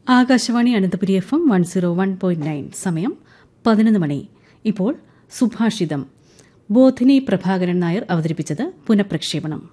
Akashvani Ananthapuri F M one zero one point nine സമയം പതിനൊന്ന് മണി ഇപ്പോൾ സുഭാഷിതം ബോധിനി പ്രഭാകരൻ നായർ അവതരിപ്പിച്ചത് പുനഃപ്രക്ഷേപണം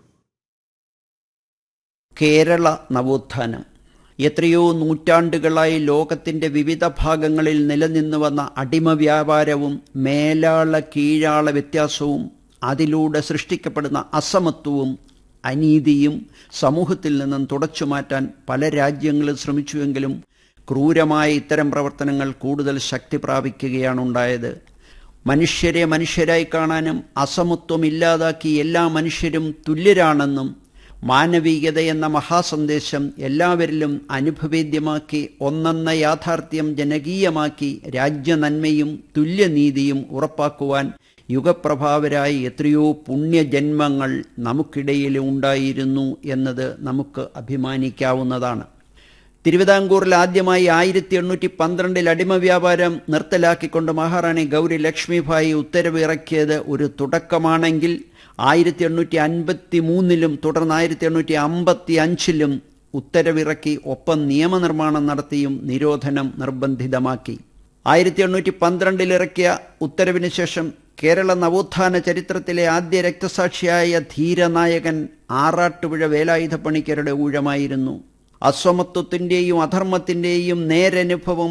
കേരള നവോത്ഥാനം എത്രയോ നൂറ്റാണ്ടുകളായി ലോകത്തിന്റെ വിവിധ ഭാഗങ്ങളിൽ നിലനിന്നു വന്ന അടിമ വ്യാപാരവും മേലാള കീഴാള വ്യത്യാസവും അതിലൂടെ സൃഷ്ടിക്കപ്പെടുന്ന അസമത്വവും അനീതിയും സമൂഹത്തിൽ നിന്നും തുടച്ചു മാറ്റാൻ പല രാജ്യങ്ങളും ശ്രമിച്ചുവെങ്കിലും ക്രൂരമായ ഇത്തരം പ്രവർത്തനങ്ങൾ കൂടുതൽ ശക്തി പ്രാപിക്കുകയാണുണ്ടായത് മനുഷ്യരെ മനുഷ്യരായി കാണാനും അസമത്വം ഇല്ലാതാക്കി എല്ലാ മനുഷ്യരും തുല്യരാണെന്നും മാനവികത എന്ന മഹാസന്ദേശം എല്ലാവരിലും അനുഭവേദ്യമാക്കി ഒന്നെന്ന യാഥാർത്ഥ്യം ജനകീയമാക്കി രാജ്യനന്മയും തുല്യനീതിയും ഉറപ്പാക്കുവാൻ യുഗപ്രഭാവരായി എത്രയോ പുണ്യജന്മങ്ങൾ നമുക്കിടയിൽ ഉണ്ടായിരുന്നു എന്നത് നമുക്ക് അഭിമാനിക്കാവുന്നതാണ് തിരുവിതാംകൂറിൽ ആദ്യമായി ആയിരത്തി എണ്ണൂറ്റി പന്ത്രണ്ടിൽ അടിമ വ്യാപാരം നിർത്തലാക്കിക്കൊണ്ട് മഹാറാണി ഗൗരി ലക്ഷ്മിഭായി ഉത്തരവ് ഇറക്കിയത് ഒരു തുടക്കമാണെങ്കിൽ ആയിരത്തി എണ്ണൂറ്റി അൻപത്തി മൂന്നിലും തുടർന്ന് ആയിരത്തി എണ്ണൂറ്റി അമ്പത്തി അഞ്ചിലും ഉത്തരവിറക്കി ഒപ്പം നിയമനിർമ്മാണം നടത്തിയും നിരോധനം നിർബന്ധിതമാക്കി ആയിരത്തി എണ്ണൂറ്റി പന്ത്രണ്ടിൽ ഇറക്കിയ ഉത്തരവിന് ശേഷം കേരള നവോത്ഥാന ചരിത്രത്തിലെ ആദ്യ രക്തസാക്ഷിയായ ധീരനായകൻ ആറാട്ടുപുഴ വേലായുധ പണിക്കരുടെ ഊഴമായിരുന്നു അസ്വമത്വത്തിൻ്റെയും അധർമ്മത്തിൻ്റെയും നേരനുഭവം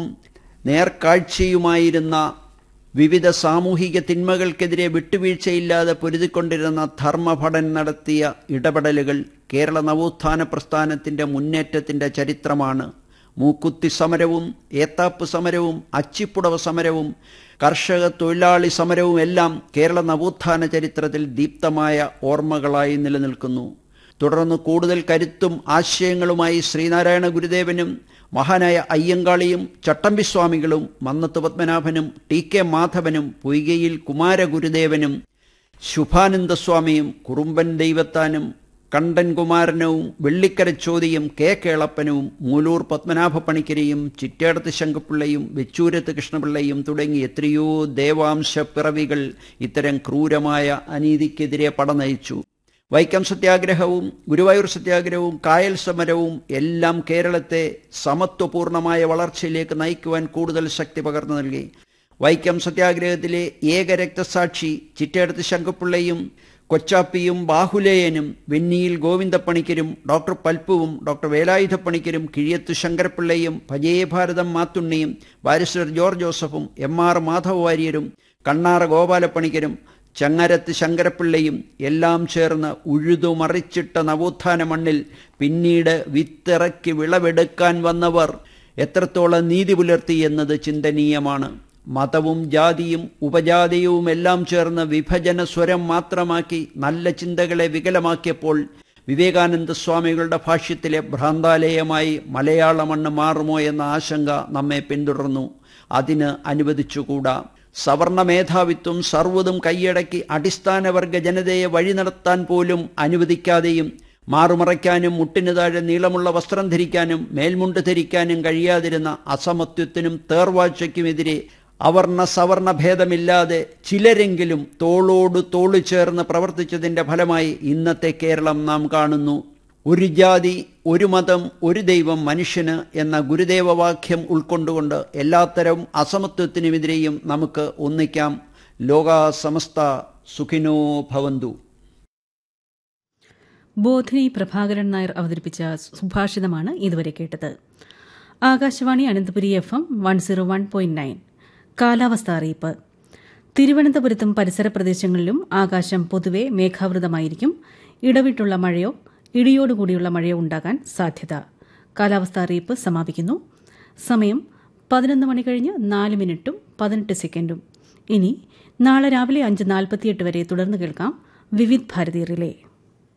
നേർക്കാഴ്ചയുമായിരുന്ന വിവിധ സാമൂഹിക തിന്മകൾക്കെതിരെ വിട്ടുവീഴ്ചയില്ലാതെ പൊരുതിക്കൊണ്ടിരുന്ന ധർമ്മഭടൻ നടത്തിയ ഇടപെടലുകൾ കേരള നവോത്ഥാന പ്രസ്ഥാനത്തിൻ്റെ മുന്നേറ്റത്തിൻ്റെ ചരിത്രമാണ് മൂക്കുത്തി സമരവും ഏത്താപ്പ് സമരവും അച്ചിപ്പുടവ സമരവും കർഷക തൊഴിലാളി സമരവും എല്ലാം കേരള നവോത്ഥാന ചരിത്രത്തിൽ ദീപ്തമായ ഓർമ്മകളായി നിലനിൽക്കുന്നു തുടർന്ന് കൂടുതൽ കരുത്തും ആശയങ്ങളുമായി ശ്രീനാരായണ ഗുരുദേവനും മഹാനായ അയ്യങ്കാളിയും ചട്ടമ്പിസ്വാമികളും മന്നത്ത് പത്മനാഭനും ടി കെ മാധവനും പൊയ്കയിൽ കുമാരഗുരുദേവനും ശുഭാനന്ദസ്വാമിയും കുറുമ്പൻ ദൈവത്താനും കണ്ടൻ കുമാരനവും വെള്ളിക്കര ചോതിയും കെ കേളപ്പനും മൂലൂർ പത്മനാഭ പണിക്കരെയും ചിറ്റേടത്ത് ശങ്കപ്പിള്ളയും വെച്ചൂരത്ത് കൃഷ്ണപിള്ളയും തുടങ്ങി എത്രയോ ദേവാംശ പിറവികൾ ഇത്തരം ക്രൂരമായ അനീതിക്കെതിരെ പടനയിച്ചു വൈക്കം സത്യാഗ്രഹവും ഗുരുവായൂർ സത്യാഗ്രഹവും കായൽ സമരവും എല്ലാം കേരളത്തെ സമത്വപൂർണമായ വളർച്ചയിലേക്ക് നയിക്കുവാൻ കൂടുതൽ ശക്തി പകർന്നു നൽകി വൈക്കം സത്യാഗ്രഹത്തിലെ ഏക രക്തസാക്ഷി ചിറ്റേടത്ത് ശങ്കപ്പിള്ളയും കൊച്ചാപ്പിയും ബാഹുലേയനും വെന്നിയിൽ ഗോവിന്ദപ്പണിക്കരും ഡോക്ടർ പൽപ്പുവും ഡോക്ടർ വേലായുധപ്പണിക്കരും കിഴിയത്തു ശങ്കരപ്പിള്ളയും ഭജയഭാരതം മാത്തുണ്ണിയും ബാരിസ്റ്റർ ജോർജ് ജോസഫും എം ആർ മാധവ വാര്യരും കണ്ണാറ ഗോപാലപ്പണിക്കരും ചങ്ങരത്ത് ശങ്കരപ്പിള്ളയും എല്ലാം ചേർന്ന് ഉഴുതുമറിച്ചിട്ട നവോത്ഥാന മണ്ണിൽ പിന്നീട് വിത്തിറക്കി വിളവെടുക്കാൻ വന്നവർ എത്രത്തോളം നീതി പുലർത്തി എന്നത് ചിന്തനീയമാണ് മതവും ജാതിയും ഉപജാതിയവും എല്ലാം ചേർന്ന് വിഭജന സ്വരം മാത്രമാക്കി നല്ല ചിന്തകളെ വികലമാക്കിയപ്പോൾ വിവേകാനന്ദ സ്വാമികളുടെ ഭാഷ്യത്തിലെ ഭ്രാന്താലയമായി മലയാള മണ്ണ് മാറുമോ എന്ന ആശങ്ക നമ്മെ പിന്തുടർന്നു അതിന് അനുവദിച്ചുകൂടാ സവർണ മേധാവിത്വം സർവ്വതും കൈയടക്കി അടിസ്ഥാനവർഗ ജനതയെ വഴി നടത്താൻ പോലും അനുവദിക്കാതെയും മാറുമറയ്ക്കാനും മുട്ടിനു താഴെ നീളമുള്ള വസ്ത്രം ധരിക്കാനും മേൽമുണ്ട് ധരിക്കാനും കഴിയാതിരുന്ന അസമത്വത്തിനും തേർവാഴ്ചയ്ക്കുമെതിരെ അവർണ സവർണ ഭേദമില്ലാതെ ചിലരെങ്കിലും തോളോട് തോളു ചേർന്ന് പ്രവർത്തിച്ചതിൻ്റെ ഫലമായി ഇന്നത്തെ കേരളം നാം കാണുന്നു ഒരു ജാതി ഒരു മതം ഒരു ദൈവം മനുഷ്യന് എന്ന ഗുരുദേവവാക്യം ഉൾക്കൊണ്ടുകൊണ്ട് എല്ലാത്തരം അസമത്വത്തിനുമെതിരെയും നമുക്ക് ഒന്നിക്കാം ലോക സമസ്ത സുഖിനോ ഭവന്തു ബോധിനി പ്രഭാകരൻ നായർ അവതരിപ്പിച്ച സുഭാഷിതമാണ് ഇതുവരെ കേട്ടത് Akashvani Ananthapuri F M one zero one point nine കാലാവസ്ഥ അറിയിപ്പ് തിരുവനന്തപുരത്തും പരിസര പ്രദേശങ്ങളിലും ആകാശം പൊതുവെ മേഘാവൃതമായിരിക്കും ഇടവിട്ടുള്ള മഴയോ ഇടിയോടുകൂടിയുള്ള മഴയോ ഉണ്ടാകാൻ സാധ്യത കാലാവസ്ഥാ അറിയിപ്പ് സമാപിക്കുന്നു സമയം പതിനൊന്ന് മണി കഴിഞ്ഞ് നാല് മിനിറ്റും പതിനെട്ട് സെക്കൻഡും ഇനി നാളെ രാവിലെ അഞ്ച് നാൽപ്പത്തിയെട്ട് വരെ തുടർന്ന് കേൾക്കാം വിവിധ് ഭാരതി റിലേ